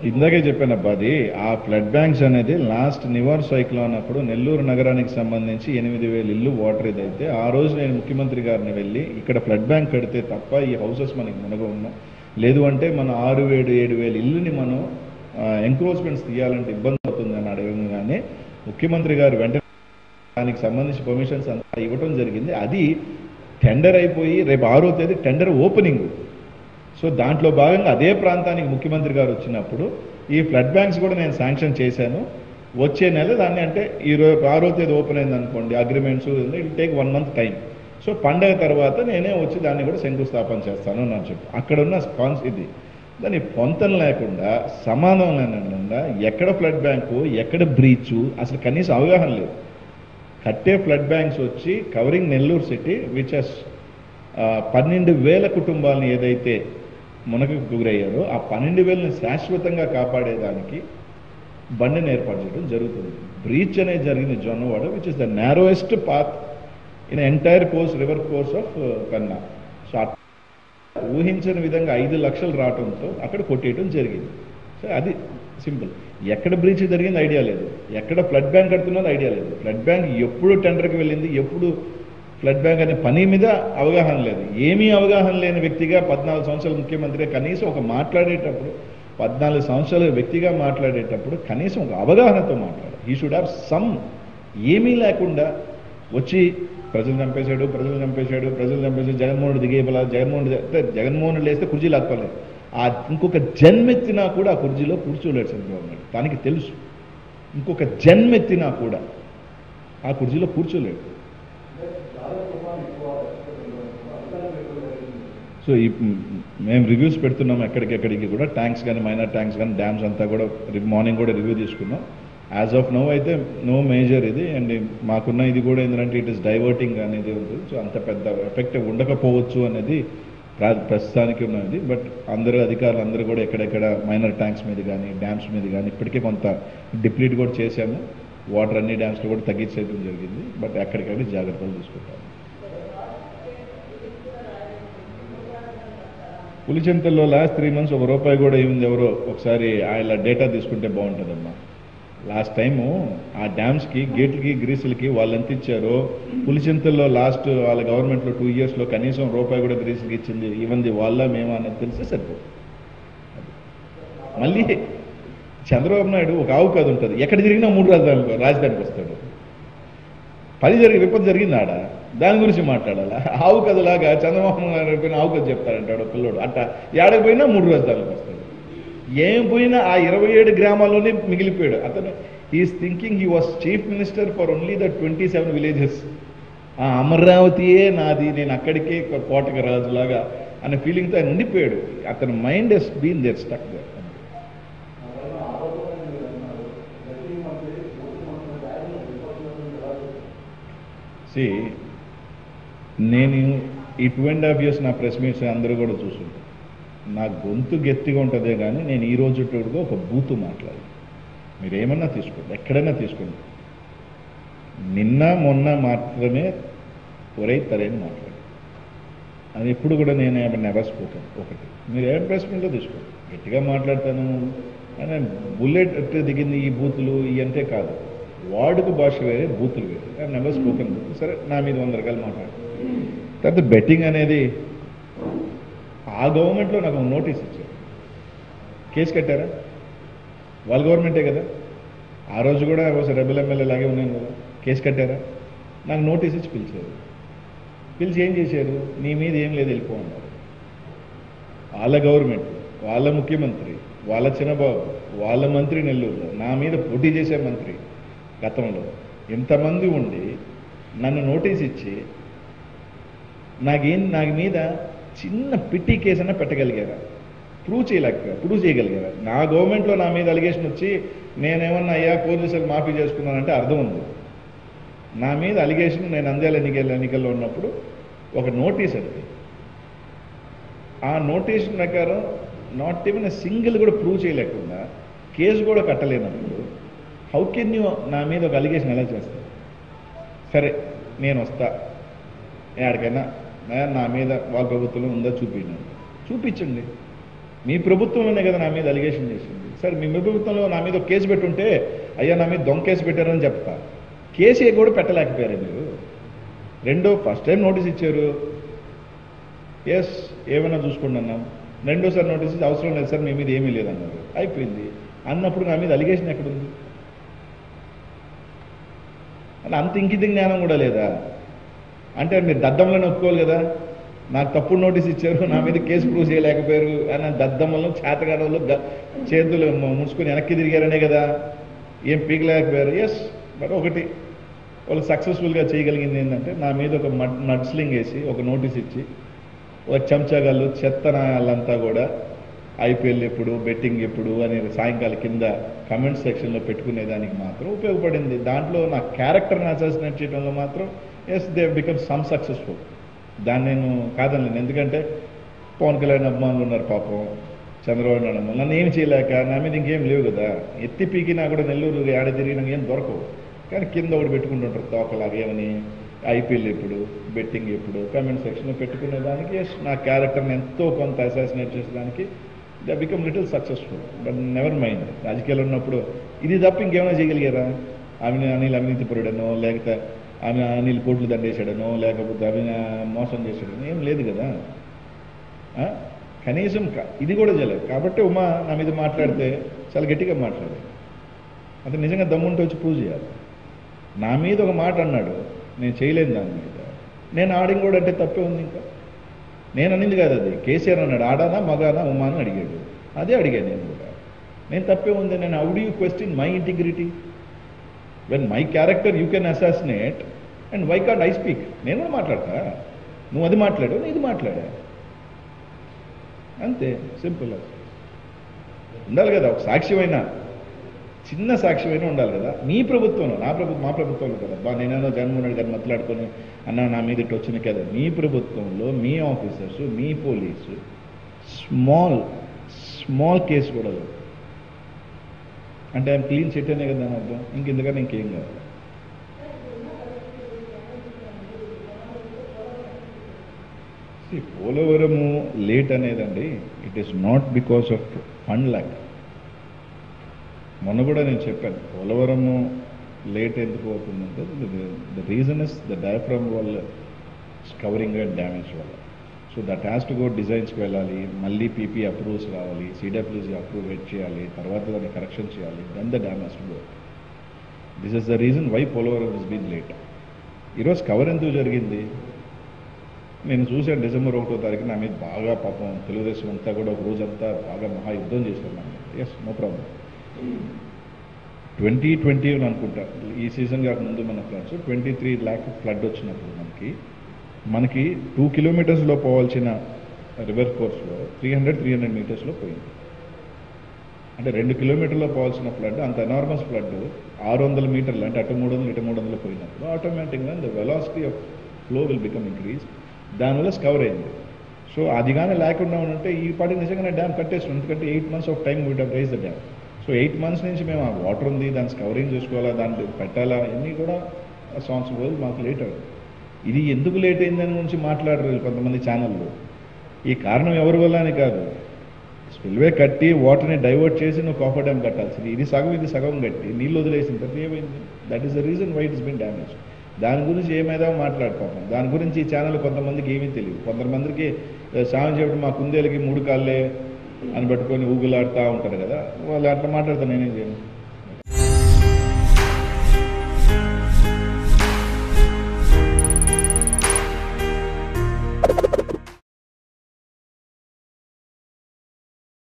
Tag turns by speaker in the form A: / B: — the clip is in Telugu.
A: ఇందాకే చెప్పానబ్బా అది ఆ ఫ్లడ్ బ్యాంక్స్ అనేది లాస్ట్ నివార్ సైక్లోన్ అప్పుడు నెల్లూరు నగరానికి సంబంధించి ఎనిమిది వేల ఇల్లు వాటర్ ఇదైతే ఆ రోజు నేను ముఖ్యమంత్రి గారిని వెళ్ళి ఇక్కడ ఫ్లడ్ బ్యాంక్ కడితే తప్ప ఈ హౌసెస్ మనకి మునగవు లేదు అంటే మన ఆరు ఏడు ఏడు వేల ఇల్లుని మనం ఎంక్రోచ్మెంట్స్ తీయాలంటే ఇబ్బంది అవుతుంది అని అడగగానే ముఖ్యమంత్రి గారు వెంటనే దానికి సంబంధించి పర్మిషన్స్ అంతా ఇవ్వటం జరిగింది అది టెండర్ అయిపోయి రేపు ఆరో తేదీ టెండర్ ఓపెనింగ్ సో దాంట్లో భాగంగా అదే ప్రాంతానికి ముఖ్యమంత్రి గారు వచ్చినప్పుడు ఈ ఫ్లడ్ బ్యాంక్స్ కూడా నేను శాంక్షన్ చేశాను వచ్చే నెల దాన్ని అంటే ఈ రో- ఆరో తేదీ ఓపెన్ అయింది అనుకోండి agreements it take one month time so పండగ తర్వాత నేనే వచ్చి దాన్ని కూడా శంకుస్థాపన చేస్తాను అని చెప్పి అక్కడ ఉన్న స్పాన్స్ ఇది దాని పొంతం లేకుండా సమాధానం లేకుండా ఎక్కడ ఫ్లడ్ బ్యాంకు ఎక్కడ బ్రీచ్ అసలు కనీసం అవగాహన లేదు కట్టే ఫ్లడ్ బ్యాంక్స్ వచ్చి covering Nellore city which has పన్నెండు వేల కుటుంబాలను ఏదైతే మునకు గురయ్యారో ఆ పన్నెండు వేలని శాశ్వతంగా కాపాడేదానికి బండిని ఏర్పాటు చేయడం జరుగుతుంది బ్రీచ్ అనేది జరిగింది Jonnavada which is the narrowest path in entire course river course of కన్నా సో అట్- ఊహించని విధంగా ఐదు లక్షలు రావడంతో అక్కడ కొట్టేయడం జరిగింది సో అది సింపుల్ ఎక్కడ బ్రీచ్ జరిగింది ఐడియా లేదు ఎక్కడ ఫ్లడ్ బ్యాంక్ కడుతున్నది ఐడియా లేదు ఫ్లడ్ బ్యాంక్ ఎప్పుడు టెండర్కి వెళ్ళింది ఎప్పుడు ఫ్లడ్ బ్యాంక్ అనే పని మీద అవగాహన లేదు ఏమీ అవగాహన లేని వ్యక్తిగా పద్నాలుగు సంవత్సరాల ముఖ్యమంత్రిగా కనీసం ఒక మాట్లాడేటప్పుడు పద్నాలుగు సంవత్సరాల వ్యక్తిగా మాట్లాడేటప్పుడు కనీసం ఒక అవగాహనతో మాట్లాడాలి ఈ షుడ్ హ్యావ్ సమ్ ఏమీ లేకుండా వచ్చి ప్రజలు చంపేశాడు ప్రజలు చంపేశాడు ప్రజలు చంపేశాడు జగన్మోహన్ దిగేపలా జగన్మోహన్ రెడ్డి అంటే జగన్మోహన్ రెడ్డి లేస్తే కుర్చీ లాక్కోలేదు ఆ ఇంకొక జన్మెత్తినా కూడా ఆ కుర్చీలో కూర్చోలేడు చంద్రబాబు నాయుడు దానికి తెలుసు ఇంకొక జన్మెత్తినా కూడా ఆ కుర్చీలో కూర్చోలేడు సో ఈ మేము రివ్యూస్ పెడుతున్నాం ఎక్కడికెక్కడికి కూడా ట్యాంక్స్ కానీ మైనర్ ట్యాంక్స్ కానీ డ్యామ్స్ అంతా కూడా మార్నింగ్ కూడా రివ్యూ తీసుకున్నాం యాజ్ ఆఫ్ నో అయితే నో మేజర్ ఇది అండ్ మాకున్న ఇది కూడా ఏంటంటే ఇట్ ఇస్ డైవర్టింగ్ అనేది ఉంటుంది సో అంత పెద్ద ఎఫెక్ట్ ఉండకపోవచ్చు అనేది ప్రా- ప్రస్తుతానికి ఉన్నది బట్ అందరూ అధికారులు అందరూ కూడా ఎక్కడెక్కడ మైనర్ ట్యాంక్స్ మీద కానీ డ్యామ్స్ మీద కానీ ఇప్పటికే కొంత డిప్లీట్ కూడా చేశాము వాటర్ అన్ని డ్యామ్స్లో కూడా తగ్గించేయడం జరిగింది బట్ ఎక్కడికక్కడ జాగ్రత్తలు తీసుకుంటాము పులిచింతల్లో లాస్ట్ త్రీ మంత్స్ ఒక రూపాయి కూడా ఏముంది ఎవరో ఒకసారి ఆయన డేటా తీసుకుంటే బాగుంటుందమ్మా లాస్ట్ టైము ఆ డ్యామ్స్కి గేట్లకి గ్రీసులకి వాళ్ళు ఎంత ఇచ్చారో పులిచింతల్లో లాస్ట్ వాళ్ళ గవర్నమెంట్లో టూ ఇయర్స్లో కనీసం రూపాయి కూడా గ్రీసులకి ఇచ్చింది ఇవంది వాళ్ళ మేమా అనేది తెలిస్తే సరిపోతుంది మళ్ళీ చంద్రబాబు నాయుడు ఒక ఆవు కథ ఉంటుంది ఎక్కడ తిరిగినా మూడు రాజధాని రాజధానికి వస్తాడు పని జరిగి విపత్తు జరిగింది ఆడ దాని గురించి మాట్లాడాలా ఆవు కథలాగా చంద్రబాబు నాయుడు పోయిన ఆవు కథ చెప్తాడంటాడు ఒక పిల్లోడు అట్ట ఏడకి పోయినా మూడు రాజధానికి వస్తాడు ఏం పోయినా ఆ ఇరవై ఏడు గ్రామాల్లోనే మిగిలిపోయాడు అతను he is thinking he was chief minister for only the twenty seven villages ఆ అమరావతియే నాది నేను అక్కడికే ఒక కోటకి రాజులాగా అనే ఫీలింగ్తో ఆయన ఉండిపోయాడు అతని mind he's been there stuck there see నేను ఈ టూ అండ్ హాఫ్ ఇయర్స్ నా ప్రెస్ మీట్స్ అందరూ కూడా చూస్తుంటారు నా గొంతు గట్టిగా ఉంటుందే కానీ నేను ఈ రోజు కూడా ఒక బూతు మాట్లాడి మీరు ఏమన్నా తీసుకోండి ఎక్కడైనా తీసుకోండి నిన్న మొన్న మాత్రమే ఒరే తరేని మాట్లాడు అది ఎప్పుడు కూడా నేను ఏమైనా నెవర్ స్పోకెన్ ఒకటి మీరు ఏం ప్రెస్ మీట్లో తీసుకోండి గట్టిగా మాట్లాడతాను అని బుల్లెట్ దిగింది ఈ బూతులు ఇవి అంటే కాదు వాడుకు భాష వేరే బూతులు వేరే నెవర్ స్పోకెన్ బూత్ సరే నా మీద వంద రకాలు మాట్లాడు తర్వాత బెట్టింగ్ అనేది ఆ గవర్నమెంట్లో నాకు ఒక నోటీస్ ఇచ్చారు కేసు కట్టారా వాళ్ళ గవర్నమెంటే కదా ఆ రోజు కూడా ఒకసారి రెబల్ ఎమ్మెల్యే లాగే ఉన్నాను కదా కేసు కట్టారా నాకు నోటీస్ ఇచ్చి పిలిచారు పిలిచి ఏం చేశారు నీ మీద ఏం లేదు వెళ్ళిపో అన్నారు వాళ్ళ గవర్నమెంట్ వాళ్ళ ముఖ్యమంత్రి వాళ్ళ చిన్నబాబు వాళ్ళ మంత్రి నెల్లూరులో నా మీద పోటీ చేసే మంత్రి గతంలో ఇంతమంది ఉండి నన్ను నోటీస్ ఇచ్చి నాకేం నాకు మీద చిన్న పిట్టి కేసైనా పెట్టగలిగారా ప్రూవ్ చేయలేకపోయా ప్రూవ్ చేయగలిగారా నా గవర్నమెంట్లో నా మీద అలిగేషన్ వచ్చి నేనేమన్నా అయ్యా పోలీసులు మాఫీ చేసుకున్నానంటే అర్థం ఉంది నా మీద అలిగేషన్ నేను అందేల ఎన్నికల ఎన్నికల్లో ఉన్నప్పుడు ఒక నోటీస్ అది ఆ నోటీస్ ప్రకారం నాట్ ఈవెన్ సింగిల్ కూడా ప్రూవ్ చేయలేకుండా కేసు కూడా కట్టలేనప్పుడు హౌ కెన్ యూ నా మీద ఒక అలిగేషన్ ఎలా చేస్తా సరే నేను వస్తా ఎక్కడికైనా నా- నా మీద వాళ్ళ ప్రభుత్వంలో ఉందా చూపించండి చూపించండి మీ ప్రభుత్వంలోనే కదా నా మీద అలిగేషన్ చేసింది సరే మీ ప్రభుత్వంలో నా మీద ఒక కేసు పెట్టుంటే అయ్యా నా మీద దొంగ కేసు పెట్టారని చెప్తా కేసు కూడా పెట్టలేకపోయారు మీరు రెండో ఫస్ట్ టైం నోటీస్ ఇచ్చారు ఎస్ ఏమైనా చూసుకోండి అన్నాం రెండోసారి నోటీస్ ఇచ్చి అవసరం లేదు సార్ మీ మీద ఏమీ లేదన్నారు అయిపోయింది అన్నప్పుడు నా మీద అలిగేషన్ ఎక్కడుంది అంటే అంత ఇంకిత జ్ఞానం కూడా లేదా అంటే మీరు దద్దమ్మలను ఒప్పుకోవాలి కదా నాకు తప్పుడు నోటీస్ ఇచ్చారు నా మీద కేసు ప్రూవ్ చేయలేకపోయారు అని దద్దమ్మలను చేతగాడలు చేతులు ము- ముడుచుకొని వెనక్కి తిరిగారనే కదా ఏం పీకలేకపోయారు ఎస్ బట్ ఒకటి వాళ్ళు సక్సెస్ఫుల్గా చేయగలిగింది ఏంటంటే నా మీద ఒక మడ్ నడ్స్లింగ్ వేసి ఒక నోటీస్ ఇచ్చి ఒక చెంచగాళ్ళు చెత్త నాయాలంతా కూడా ఐపీఎల్ ఎప్పుడు బెట్టింగ్ ఎప్పుడు అని సాయంకాలం కింద కమెంట్ సెక్షన్లో పెట్టుకునే దానికి మాత్రం ఉపయోగపడింది దాంట్లో నా క్యారెక్టర్ని అసాసినేట్ చేయడంలో మాత్రం yes they become some successful దాన్ని నేను కాదనలేను ఎందుకంటే పవన్ కళ్యాణ్ అభిమానులు ఉన్నారు పాపం చంద్రబాబు నాయుడు అభిమానులు. నన్ను ఏం చేయలేక నా మీద ఇంకేం లేవు కదా ఎత్తి పీకినా కూడా నెల్లూరు ఆడ తిరిగినా ఏం దొరకవు కానీ కింద ఒకటి పెట్టుకుంటుంటారు తోకలాగా ఏమని ఐపీఎల్ ఎప్పుడు బెట్టింగ్ ఎప్పుడు కామెంట్ సెక్షన్లో పెట్టుకునే దానికి yes, నా క్యారెక్టర్ని ఎంతో కొంత అసాసినేట్ చేసేదానికి they become little successful but never mind రాజకీయాలు ఉన్నప్పుడు ఇది తప్ప ఇంకేమైనా చేయగలిగారా ఆమె అనిల్ అవినీతి పరుడనో లేకపోతే ఆమె అనిల్ కోట్లు దండేశాడనో లేకపోతే ఆమె మోసం చేశాడనో ఏం లేదు కదా ఆ? కనీసం క- ఇది కూడా చేయలేదు కాబట్టి ఉమా నా మీద మాట్లాడితే చాలా గట్టిగా మాట్లాడాడు అతను నిజంగా దమ్ముంటే వచ్చి ప్రూవ్ చేయాలి నా మీద ఒక మాట అన్నాడు నేను చేయలేను దాని మీద నేను ఆడింగ్ కూడా అంటే తప్పే ఉంది ఇంకా నేను అనింది కాదు అది కేసీఆర్ అన్నాడు ఆడానా మగానా ఉమాను అడిగాడు అదే అడిగాను నేను కూడా నేను తప్పే ఉంది నేను how do you question my integrity when my character you can assassinate and why can't I speak నేను కూడా మాట్లాడతా నువ్వు అది మాట్లాడు నేను ఇది మాట్లాడా అంతే సింపుల్ ఉండాలి కదా ఒక సాక్ష్యమైనా చిన్న సాక్ష్యమైనా ఉండాలి కదా మీ ప్రభుత్వంలో నా ప్రభుత్వం మా ప్రభుత్వంలో కదా బా నేనేదో జగన్మోహన్ రెడ్డి గారు మాట్లాడుకొని అన్న నా మీద ఇటు వచ్చిన కదా మీ ప్రభుత్వంలో మీ ఆఫీసర్స్ మీ పోలీసు స్మాల్ స్మాల్ కేసు కూడా లేదు అంటే ఆయన క్లీన్ చిట్ అనే కదా దాని అర్థం ఇంక ఇంతకన్నా ఇంకేం కావాలి See, పోలవరము లేట్ అనేదండి it is not because of fund lack మొన్న కూడా నేను చెప్పాను పోలవరము లేట్ ఎందుకు అవుతుందంటే the reason is the diaphragm వల్ల కవరింగ్ అండ్ డ్యామేజ్ వల్ల so that has to go డిజైన్స్కి వెళ్ళాలి మళ్ళీ పీపీ అప్రూవ్స్ రావాలి సిడబ్ల్యూసీ అప్రూవ్ వెయిట్ చేయాలి తర్వాత దాన్ని కరెక్షన్ చేయాలి then the damage to go this is the reason why Polavaram is been late ఈరోజు కవర్ ఎందుకు జరిగింది నేను చూశాను డిసెంబర్ ఒకటో తారీఖు నా మీద బాగా పాపం తెలుగుదేశం అంతా కూడా ఒక రోజంతా బాగా మహా యుద్ధం చేశారు నా మీద yes no problem twenty twenty అనుకుంటా ఈ సీజన్ కాక ముందు మన floods twenty three lakh flood వచ్చినప్పుడు మనకి మనకి టూ కిలోమీటర్స్లో పోవాల్సిన రివర్ కోర్స్లో త్రీ హండ్రెడ్ త్రీ హండ్రెడ్ మీటర్స్లో పోయింది అంటే రెండు కిలోమీటర్లో పోవాల్సిన ఫ్లడ్ అంత ఎనార్మస్ ఫ్లడ్ ఆరు వందల మీటర్లు అంటే అటు మూడు వందలు ఇటు మూడు వందలు పోయినప్పుడు ఆటోమేటిక్గా the velocity of flow will become increase దానివల్ల స్కవర్ అయింది సో అది కానీ లేకుండా ఉంటే ఈ పాటికి నిజంగానే డ్యామ్ కట్టేస్తున్నాం ఎందుకంటే eight months of time we'd rise the dam so eight months నుంచి మేము ఆ వాటర్ ఉంది దాన్ని స్కవరింగ్ చూసుకోవాలా దాన్ని పెట్టాలా ఇవన్నీ కూడా సంవత్సరం రోజులు మాకు లేట్ అయింది ఇది ఎందుకు లేట్ అయిందని గురించి మాట్లాడరు వీళ్ళు కొంతమంది ఛానల్లో ఈ కారణం ఎవరి వల్ల అని కాదు స్పిల్వే కట్టి వాటర్ని డైవర్ట్ చేసి నువ్వు కాఫర్ డ్యామ్ కట్టాల్సింది ఇది సగం ఇది సగం కట్టి నీళ్ళు వదిలేసిన తర్వాత ఏమైంది that is the reason why it is been damage దాని గురించి ఏమైనా మాట్లాడుకోము దాని గురించి ఈ ఛానల్ కొంతమందికి ఏమీ తెలియదు కొంతమందికి సాయం చేయడం మా కుందేలకి మూడు కాళ్ళే అని పట్టుకొని ఊగులాడుతూ ఉంటారు కదా వాళ్ళు అట్లా మాట్లాడతాను నేనేం చేయను